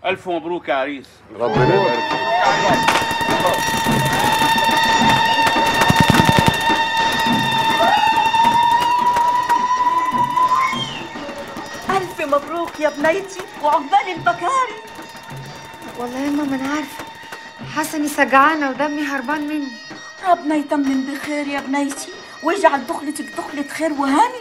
الف مبروك يا عريس ربنا يبارك فيك ألف مبروك يا بنيتي وعقبال البكاري والله يا ماما انا عارفه حاسه اني سجعانه ودمي هربان مني ربنا يتمم بخير يا بنيتي ويجعل دخلتك دخلة خير وهاني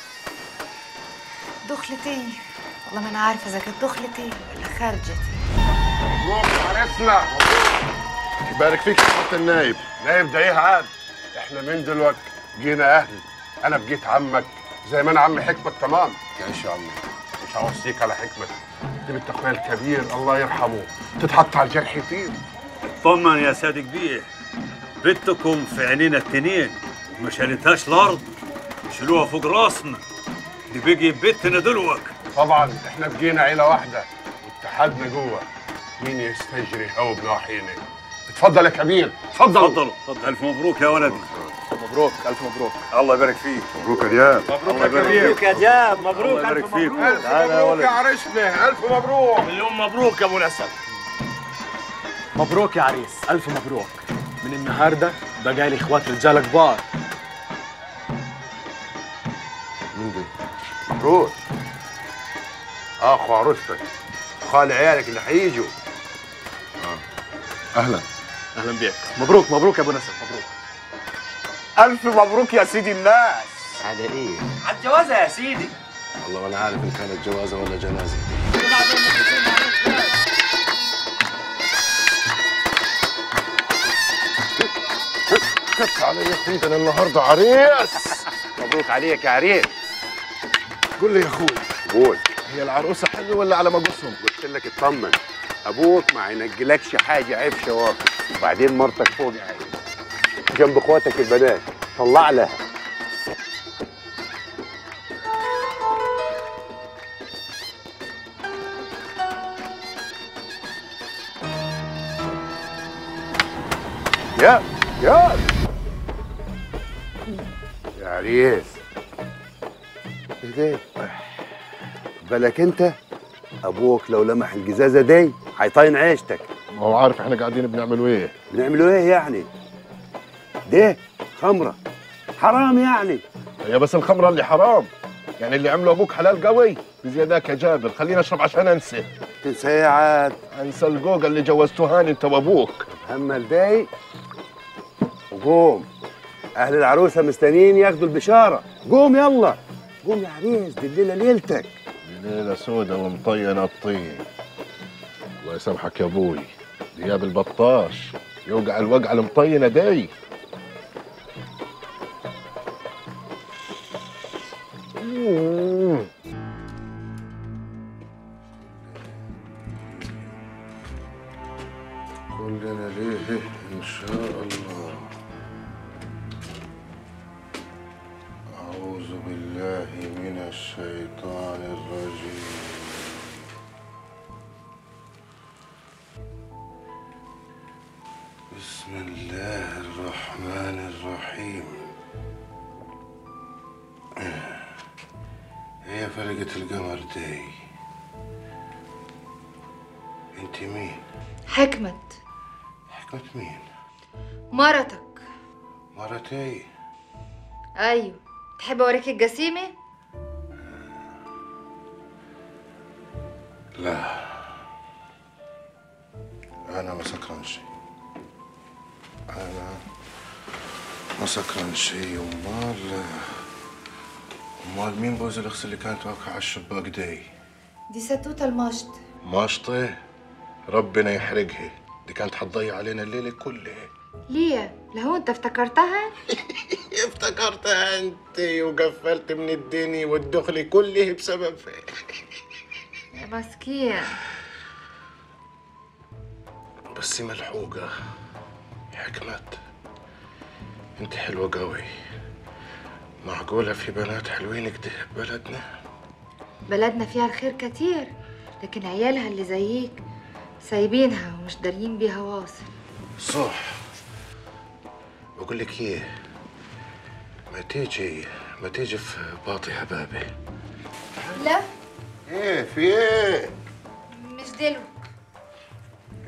دخلة ايه والله ما انا عارفه اذا كانت دخلة ايه ولا خارجة مبروك عرسنا يبارك فيك يا حضرة النايب نايب ده ايه عاد احنا من دلوقتي جينا اهل انا بجيت عمك زي ما انا عم حكمة تمام ان شاء الله مش هوصيك على حكمة دي بنت اخويا الكبير الله يرحمه تتحط على الجرح يطير طمن يا سيد كبير بنتكم في عينينا التنين وما شالتهاش الارض شيلوها فوق راسنا دي بقي بنتنا دلوك طبعا احنا بقينا عيلة واحدة واتحدنا جوه مين يستجري هو بنواحينا اتفضل يا كبير اتفضل اتفضلوا اتفضل الف مبروك يا ولدي مبروك الف مبروك الله يبارك فيك مبروك يا دياب الله يبارك فيك يا دياب الله مبروك يبارك فيك الف تعال يا مبروك ولد يا عرسنا الف مبروك مليون مبروك يا ابو الاسد مبروك يا عريس الف مبروك من النهارده بقى لي اخوات رجال كبار مين دي؟ مبروك اخو عروستك خال عيالك اللي هيجوا اهلا اهلا بيك مبروك مبروك يا ابو نسب مبروك الف مبروك يا سيدي الناس على ايه؟ على الجوازه يا سيدي والله وانا عارف ان كانت جوازه ولا جنازه كف علي يا اخوي ده انا النهارده عريس مبروك عليك يا عريس قول لي يا اخوي قول هي العروسه حلوه ولا على ما قصهم قلت لك اطمن ابوك ما ينجلكش حاجه عيب شوافي وبعدين مرتك فوق يا عيني جنب اخواتك البنات طلع لها يا يا يا عريس ايه ده بالك انت ابوك لو لمح الجزازه دي هيطين عيشتك ما هو عارف احنا قاعدين بنعملوا ايه بنعملوا ايه يعني ده خمره حرام يعني هي بس الخمره اللي حرام يعني اللي عمله ابوك حلال قوي بزياداك يا جابر خليني اشرب عشان انسى تنسى ايه عاد انسى الجوجا اللي جوزتوهاني انت وابوك همل داي وقوم اهل العروسه مستنيين ياخدوا البشاره قوم يلا قوم يا عريس دي الليله ليلتك ليله سودة ومطينه الطين الله يسامحك يا ابوي دياب البطاش يوقع الوقعه المطينه دي مم. كلنا ليه ان شاء الله اعوذ بالله من الشيطان الرجيم بسم الله الرحمن الرحيم هي فرقة القمر دي انت مين حكمة حكمة مين مرتك مرتي ايوه تحب اوريك الجسيمة لا انا ما سكرانش انا ما سكرانش امال امال مين بوز الاخت اللي كانت واقعه على الشباك دي دي ستوتة المشط ماشطه ربنا يحرقها دي كانت حتضيع علينا الليله كلها ليه لهو انت افتكرتها افتكرتها انت وقفلت من الدنيا والدخل كله بسبب يا مسكين بس ملحوقة حكمت انت حلوة قوي معقولة في بنات حلوين كده ببلدنا بلدنا فيها الخير كتير لكن عيالها اللي زيك سايبينها ومش دارين بيها واصل صح بقول لك ايه ما تيجي ما تيجي في باطي حبابي لا ايه في ايه مش دلو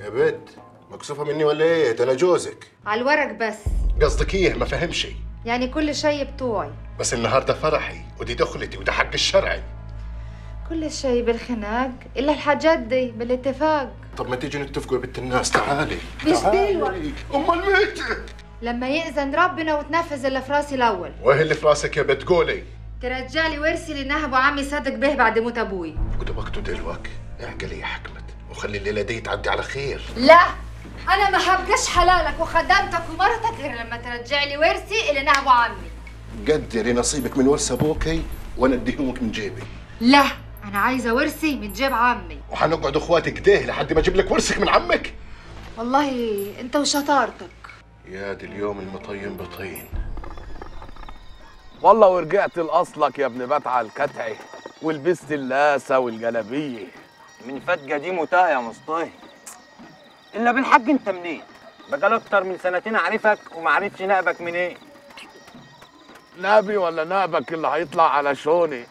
يا بنت مكسوفه مني ولا ايه ده انا جوزك على الورق بس قصدك ايه ما فهمش يعني كل شيء بتوعي بس النهارده فرحي ودي دخلتي وده حق الشرعي كل شيء بالخناق الا الحاجات دي بالاتفاق طب ما تيجي نتفقوا يا بنت الناس تعالي مش تعالي. دلوقتي. امال متى لما يأذن ربنا وتنفذ اللي في راسي الاول وايه اللي في راسك يا بنت قولي ترجع لي ورثي اللي نهبه عمي صادق به بعد موت ابوي وده وقته دلوقتي اعقلي يا حكمت وخلي الليله دي تعدي على خير لا انا ما هبقاش حلالك وخدمتك ومرتك غير لما ترجع لي ورثي اللي نهبه عمي قدري نصيبك من ورث ابوكي وانا اديهمك من جيبي لا انا عايزه ورثي من جيب عمي وحنقعد اخواتك كده لحد ما اجيب لك ورثك من عمك والله انت وشطارتك يا دي اليوم المطين بطين والله ورجعت لاصلك يا ابن بتعه الكتعي ولبست اللاسه والجلابيه من فتقة دي متاه يا مصطفى الا بالحق انت منين بقى اكتر من سنتين اعرفك وما عرفتش نقبك منين نبي ولا نابك اللي هيطلع على شوني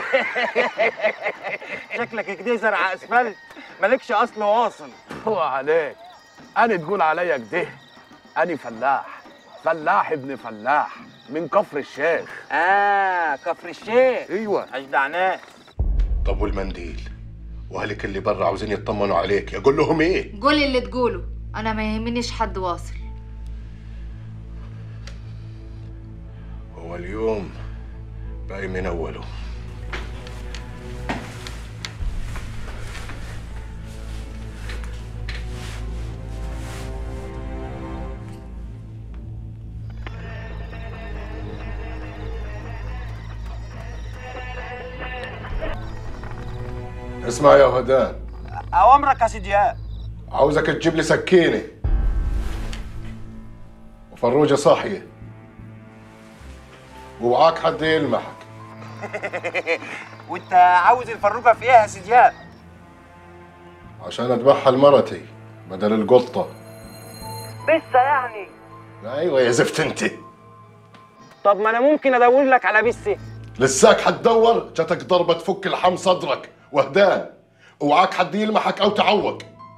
شكلك كده زرع اسفلت مالكش اصل واصل هو عليك انا تقول عليا كده انا فلاح فلاح ابن فلاح من كفر الشيخ اه كفر الشيخ ايوه اجدع ناس طب والمنديل واهلك اللي برا عاوزين يطمنوا عليك اقول لهم ايه قولي اللي تقوله انا ما يهمنيش حد واصل هو اليوم باقي من اوله اسمع يا هدان اوامرك يا سيدي إيهاب. عاوزك تجيب لي سكينه وفروجه صاحيه ووعاك حد يلمحك وانت عاوز الفروجه في ايه يا سيدي إيهاب؟ عشان اذبحها لمرتي بدل القطه بسه يعني ايوه يا زفت انت طب ما انا ممكن ادور لك على بسه لساك حتدور جاتك ضربه تفك لحم صدرك وهدان وعاك حد يلمحك او تعوق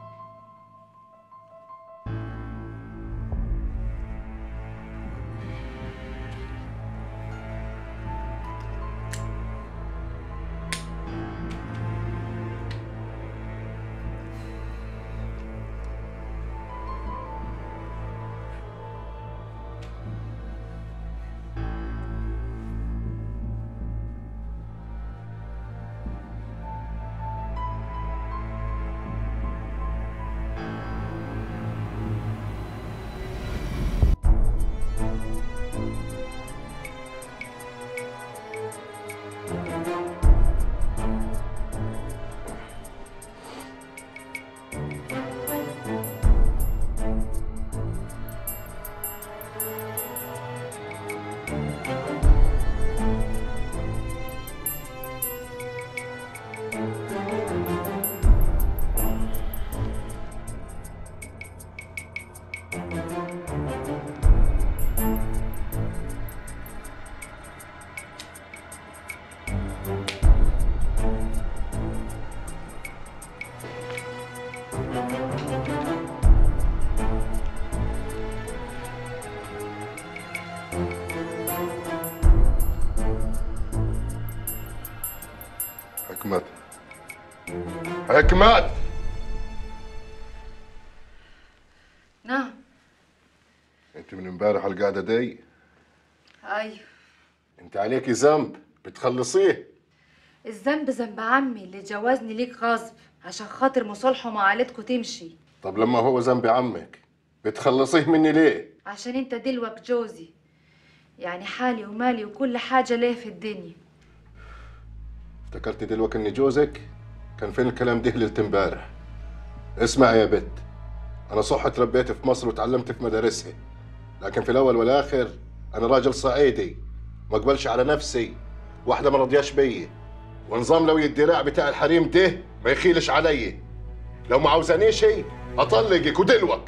حكمت حكمت نعم انت من امبارح القعده دي ايوه انت عليكي ذنب بتخلصيه الذنب ذنب عمي اللي جوزني ليك غصب عشان خاطر مصالحه مع عيلتكوا تمشي طب لما هو ذنب عمك بتخلصيه مني ليه عشان انت دلوك جوزي يعني حالي ومالي وكل حاجة ليه في الدنيا افتكرت دلوقتي اني جوزك كان فين الكلام ده ليله امبارح اسمع يا بت انا صح تربيت في مصر وتعلمت في مدارسها لكن في الاول والاخر انا راجل صعيدي ما اقبلش على نفسي واحده ما رضياش بيي ونظام لو الدراع بتاع الحريم ده ما يخيلش علي لو ما عاوزاني شيء اطلقك ودلوك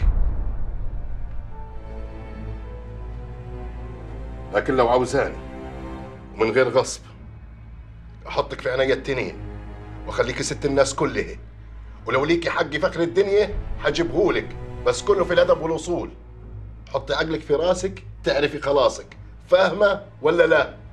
لكن لو عاوزاني ومن غير غصب احطك في عينيا التنين واخليكي ست الناس كلها ولو ليكي حق فخر الدنيا حجيبهولك بس كله في الادب والاصول حطي عقلك في راسك تعرفي خلاصك فاهمه ولا لا